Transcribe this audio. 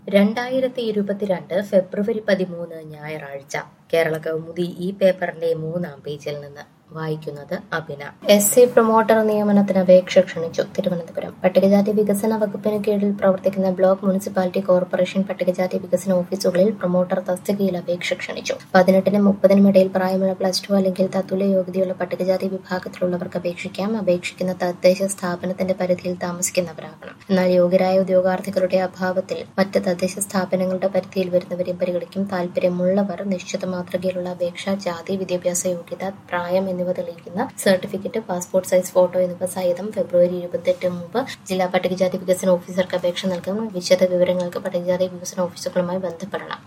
രണ്ടായിരത്തി ഇരുപത്തിരണ്ട് ഫെബ്രുവരി പതിമൂന്ന് ഞായറാഴ്ച കേരള കൗമുദി ഈ പേപ്പറിന്റെ മൂന്നാം പേജിൽ നിന്ന് വായിക്കുന്നത് അഭിന എസ് സി പ്രൊമോട്ടർ നിയമനത്തിന് അപേക്ഷ ക്ഷണിച്ചു തിരുവനന്തപുരം പട്ടികജാതി വികസന വകുപ്പിന് കീഴിൽ പ്രവർത്തിക്കുന്ന ബ്ലോക്ക് മുനിസിപ്പാലിറ്റി കോർപ്പറേഷൻ പട്ടികജാതി വികസന ഓഫീസുകളിൽ പ്രൊമോട്ടർ തസ്തികയിൽ അപേക്ഷ ക്ഷണിച്ചു പതിനെട്ടിനും മുപ്പതിനും ഇടയിൽ പ്രായമുള്ള പ്ലസ് ടു അല്ലെങ്കിൽ തത്തുല്യ യോഗ്യതയുള്ള പട്ടികജാതി വിഭാഗത്തിലുള്ളവർക്ക് അപേക്ഷിക്കാം അപേക്ഷിക്കുന്ന തദ്ദേശ സ്ഥാപനത്തിന്റെ പരിധിയിൽ താമസിക്കുന്നവരാകണം എന്നാൽ യോഗ്യരായ ഉദ്യോഗാർത്ഥികളുടെ അഭാവത്തിൽ മറ്റ് തദ്ദേശ സ്ഥാപനങ്ങളുടെ പരിധിയിൽ വരുന്നവരെയും പരിഗണിക്കും താല്പര്യമുള്ളവർ നിശ്ചിത മാതൃകയിലുള്ള അപേക്ഷ ജാതി വിദ്യാഭ്യാസ യോഗ്യത പ്രായം എന്നിവ തെളിയിക്കുന്ന സർട്ടിഫിക്കറ്റ് പാസ്പോർട്ട് സൈസ് ഫോട്ടോ എന്നിവ സഹിതം ഫെബ്രുവരി ഇരുപത്തെട്ട് മുമ്പ് ജില്ലാ പട്ടികജാതി വികസന ഓഫീസർക്ക് അപേക്ഷ നൽകും വിശദ വിവരങ്ങൾക്ക് പട്ടികജാതി വികസന ഓഫീസുകളുമായി ബന്ധപ്പെടണം